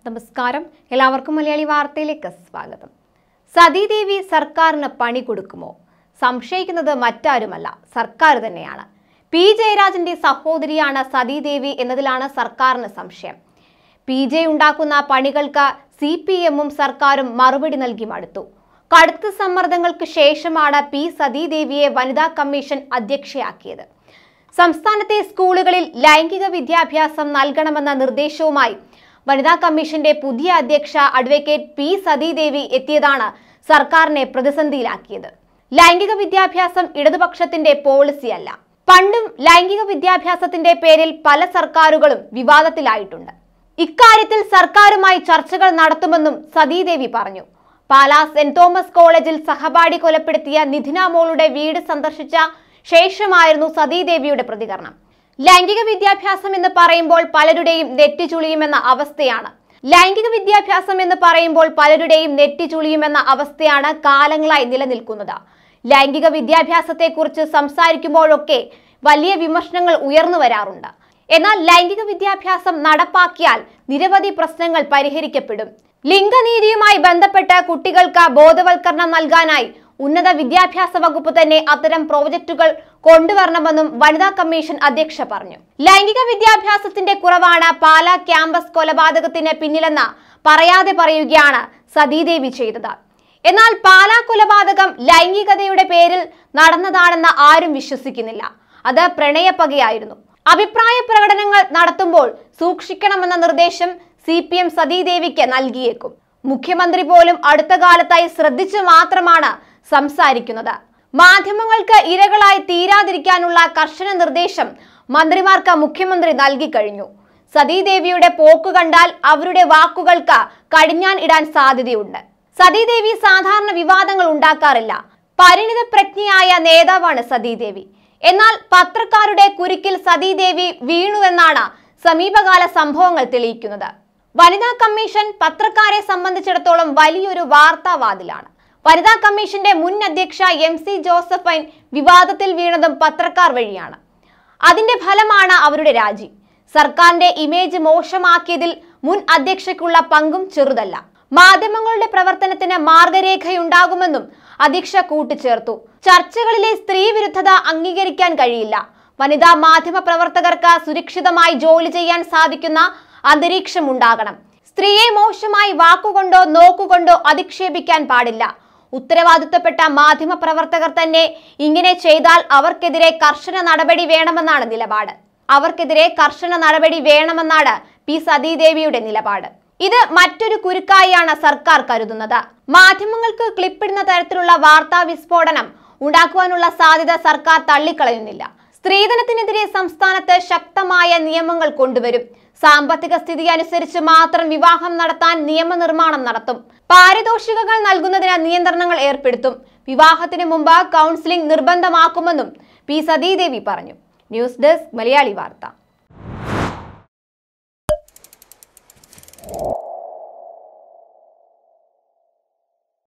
നമസ്കാരം എല്ലാവർക്കും മലയാളി വാർത്തയിലേക്ക് സ്വാഗതം സതീദേവി സർക്കാരിന് പണി കൊടുക്കുമോ സംശയിക്കുന്നത് മറ്റാരുമല്ല സർക്കാർ തന്നെയാണ് പി ജയരാജന്റെ സഹോദരിയാണ് സതീദേവി എന്നതിലാണ് സർക്കാരിന് സംശയം പി ജെ ഉണ്ടാക്കുന്ന പണികൾക്ക് സി പി എമ്മും സർക്കാരും മറുപടി നൽകി മടുത്തു കടുത്ത സമ്മർദ്ദങ്ങൾക്ക് ശേഷമാണ് പി സതീദേവിയെ വനിതാ കമ്മീഷൻ അധ്യക്ഷയാക്കിയത് സംസ്ഥാനത്തെ സ്കൂളുകളിൽ ലൈംഗിക വിദ്യാഭ്യാസം നൽകണമെന്ന നിർദ്ദേശവുമായി വനിതാ കമ്മീഷന്റെ പുതിയ അധ്യക്ഷ അഡ്വക്കേറ്റ് പി സതീദേവി എത്തിയതാണ് സർക്കാരിനെ പ്രതിസന്ധിയിലാക്കിയത് ലൈംഗിക വിദ്യാഭ്യാസം ഇടതുപക്ഷത്തിന്റെ പോളിസിയല്ല പണ്ടും ലൈംഗിക വിദ്യാഭ്യാസത്തിന്റെ പേരിൽ പല സർക്കാരുകളും വിവാദത്തിലായിട്ടുണ്ട് ഇക്കാര്യത്തിൽ സർക്കാരുമായി ചർച്ചകൾ നടത്തുമെന്നും സതീദേവി പറഞ്ഞു പാലാ സെന്റ് തോമസ് കോളേജിൽ സഹപാഠി കൊലപ്പെടുത്തിയ നിധിന മോളുടെ വീട് സന്ദർശിച്ച ശേഷമായിരുന്നു സതീദേവിയുടെ പ്രതികരണം ലൈംഗിക വിദ്യാഭ്യാസം എന്ന് പറയുമ്പോൾ പലരുടെയും നെറ്റിച്ചുളിയുമെന്ന അവസ്ഥയാണ് ലൈംഗിക വിദ്യാഭ്യാസം എന്ന് പറയുമ്പോൾ പലരുടെയും നെറ്റിച്ചുളിയുമെന്ന അവസ്ഥയാണ് കാലങ്ങളായി നിലനിൽക്കുന്നത് ലൈംഗിക വിദ്യാഭ്യാസത്തെക്കുറിച്ച് സംസാരിക്കുമ്പോഴൊക്കെ വലിയ വിമർശനങ്ങൾ ഉയർന്നു വരാറുണ്ട് എന്നാൽ ലൈംഗിക വിദ്യാഭ്യാസം നടപ്പാക്കിയാൽ നിരവധി പ്രശ്നങ്ങൾ പരിഹരിക്കപ്പെടും ലിംഗനീതിയുമായി ബന്ധപ്പെട്ട് കുട്ടികൾക്ക് ബോധവൽക്കരണം നൽകാനായി ഉന്നത വിദ്യാഭ്യാസ വകുപ്പ് തന്നെ അത്തരം പ്രോജക്റ്റുകൾ കൊണ്ടുവരണമെന്നും വനിതാ കമ്മീഷൻ അധ്യക്ഷ പറഞ്ഞു ലൈംഗിക വിദ്യാഭ്യാസത്തിന്റെ കുറവാണ് പാലാ ക്യാമ്പസ് കൊലപാതകത്തിന് പിന്നിലെന്ന് പറയാതെ പറയുകയാണ് സതീദേവി ചെയ്തത് എന്നാൽ പാലാ കൊലപാതകം ലൈംഗികതയുടെ പേരിൽ നടന്നതാണെന്ന് ആരും വിശ്വസിക്കുന്നില്ല അത് പ്രണയപ്പകയായിരുന്നു അഭിപ്രായ പ്രകടനങ്ങൾ നടത്തുമ്പോൾ സൂക്ഷിക്കണമെന്ന നിർദ്ദേശം സി പി എം സതീദേവിക്ക് നൽകിയേക്കും മുഖ്യമന്ത്രി പോലും അടുത്ത കാലത്തായി ശ്രദ്ധിച്ചു മാത്രമാണ് സംസാരിക്കുന്നത് മാധ്യമങ്ങൾക്ക് ഇരകളായി തീരാതിരിക്കാനുള്ള കർശന നിർദ്ദേശം മന്ത്രിമാർക്ക് മുഖ്യമന്ത്രി നൽകിക്കഴിഞ്ഞു സതീദേവിയുടെ പോക്ക് കണ്ടാൽ അവരുടെ വാക്കുകൾക്ക് കടിഞ്ഞാൻ ഇടാൻ സാധ്യതയുണ്ട് സതീദേവി സാധാരണ വിവാദങ്ങൾ ഉണ്ടാക്കാറില്ല പരിണിത പ്രജ്ഞയായ നേതാവാണ് സതീദേവി എന്നാൽ പത്രക്കാരുടെ കുരുക്കിൽ സതീദേവി വീണുവെന്നാണ് സമീപകാല സംഭവങ്ങൾ തെളിയിക്കുന്നത് വനിതാ കമ്മീഷൻ പത്രക്കാരെ സംബന്ധിച്ചിടത്തോളം വലിയൊരു വാർത്താവാതിലാണ് വനിതാ കമ്മീഷന്റെ മുൻ അധ്യക്ഷ എം സി ജോസഫൈൻ വിവാദത്തിൽ വീണതും പത്രക്കാർ വഴിയാണ് അതിന്റെ ഫലമാണ് അവരുടെ രാജി സർക്കാരിന്റെ ഇമേജ് മോശമാക്കിയതിൽ മുൻ അധ്യക്ഷയ്ക്കുള്ള പങ്കും ചെറുതല്ല മാധ്യമങ്ങളുടെ പ്രവർത്തനത്തിന് മാർഗരേഖയുണ്ടാകുമെന്നും അധ്യക്ഷ കൂട്ടിച്ചേർത്തു ചർച്ചകളിലെ സ്ത്രീ വിരുദ്ധത അംഗീകരിക്കാൻ കഴിയില്ല വനിതാ മാധ്യമ പ്രവർത്തകർക്ക് സുരക്ഷിതമായി ജോലി ചെയ്യാൻ സാധിക്കുന്ന അന്തരീക്ഷം ഉണ്ടാകണം സ്ത്രീയെ മോശമായി വാക്കുകൊണ്ടോ നോക്കുകൊണ്ടോ അധിക്ഷേപിക്കാൻ പാടില്ല ഉത്തരവാദിത്തപ്പെട്ട മാധ്യമ പ്രവർത്തകർ തന്നെ ഇങ്ങനെ ചെയ്താൽ അവർക്കെതിരെ കർശന നടപടി വേണമെന്നാണ് നിലപാട് അവർക്കെതിരെ കർശന നടപടി വേണമെന്നാണ് പി സതീദേവിയുടെ നിലപാട് ഇത് മറ്റൊരു കുരുക്കായാണ് സർക്കാർ കരുതുന്നത് മാധ്യമങ്ങൾക്ക് ക്ലിപ്പിടുന്ന തരത്തിലുള്ള വാർത്താ വിസ്ഫോടനം ഉണ്ടാക്കുവാനുള്ള സാധ്യത സർക്കാർ തള്ളിക്കളയുന്നില്ല സ്ത്രീധനത്തിനെതിരെ സംസ്ഥാനത്ത് ശക്തമായ നിയമങ്ങൾ കൊണ്ടുവരും സാമ്പത്തിക സ്ഥിതി അനുസരിച്ച് മാത്രം വിവാഹം നടത്താൻ നിയമനിർമ്മാണം നടത്തും പാരിതോഷികങ്ങൾ നൽകുന്നതിന് നിയന്ത്രണങ്ങൾ ഏർപ്പെടുത്തും വിവാഹത്തിന് മുമ്പ് കൗൺസിലിംഗ് നിർബന്ധമാക്കുമെന്നും പി സതീദേവി പറഞ്ഞു ന്യൂസ് ഡെസ്ക് മലയാളി വാർത്ത